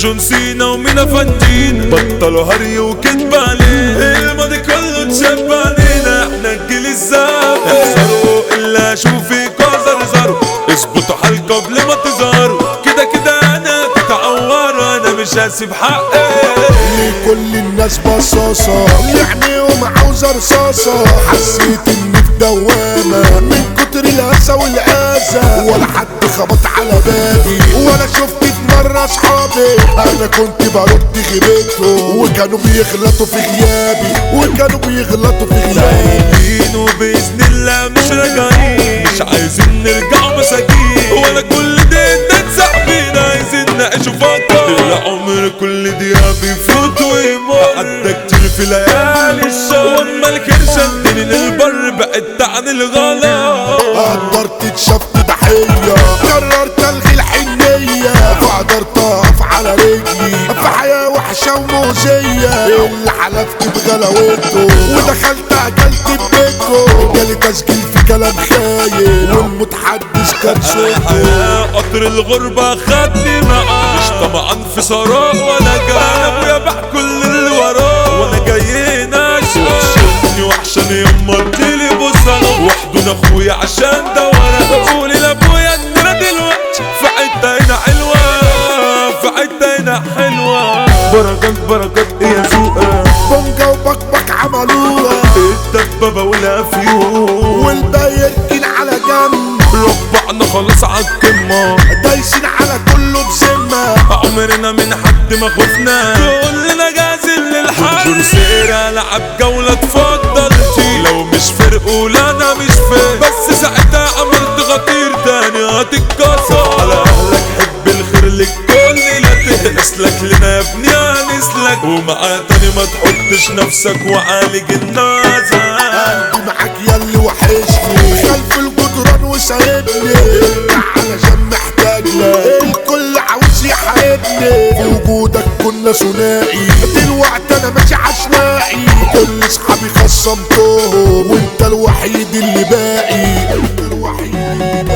جون سينا ومينا فانتين بطلوا هري وكدب عليه الماضي كله اتشاب علينا احنا الجيل الزاب احذروا الا اشوفك وزرزروا اظبطوا حالكم قبل ما تظهروا كده كده انا تتعوروا انا مش هسيب حقي كل الناس بصاصة لعينيهم عاوزة رصاصة حسيت اني في دوامة من كتر الهسا والأذى ولا حد خبط على بابي ولا شفت في مرة اصحابي انا كنت برد غيبتهم وكانوا بيغلطوا في غيابي وكانوا بيغلطوا في غيابي رايقين وبإذن الله مش راجعين مش عايزين نرجع مساكين ولا كل ده ننسى بينا عايزين نعيش فكر العمر كل دقيقة بيفوت ويمر عدى كتير في ليالي الشهر واما الخير شدني للبر بعدت عن الغلا قدرت اتشفت ضحية قررت الغي الحنية فقدرت اقف على رجلي في حياة وحشة ومؤذية اللي حلفت بغلاوته ودخلت اكلت ببيته جالي تسجيل في كلام خايب والمتحدث كان صوته الحياة قطر الغربة خدني معاه مش طمعان في ثراء ولا جاه ابويا باع كل اللي وراه وانا جاي هنا وحشني وحشني يما اديلي بوصلة واحضن اخويا عشان ده ورا بقول لابويا ان انا دلوقتي في حتة هنا حلوة في حتة هنا حلوة بركات بركات يا زوقة بونجا وبكبك عملوها الدبابة والافيون والباقي يركن على جنب ربعنا خلاص عالقمة دايسين على كله بذمة عمرنا من حد ما خفنا كلنا جاهزين للحرب جرسير العب جولة اتفضلتي لو مش فرق ولا انا مش فرق بس ساعتها عملت خطير تاني هتتكسر على اهلك حب الخير للكل لا تسلك لنا يا ابني هنسلك ومعاه تاني ما تحطش نفسك وعالج الناس قلبي معاك ياللي وحشني خلف الجدران وسايبني ارجع علشان محتاج لك الكل عاوز يحاربني في وجودك كنا ثنائي دلوقتي انا ماشي عشوائي كل اصحابي خصمتهم وانت الوحيد اللي باقي انت الوحيد اللي باقي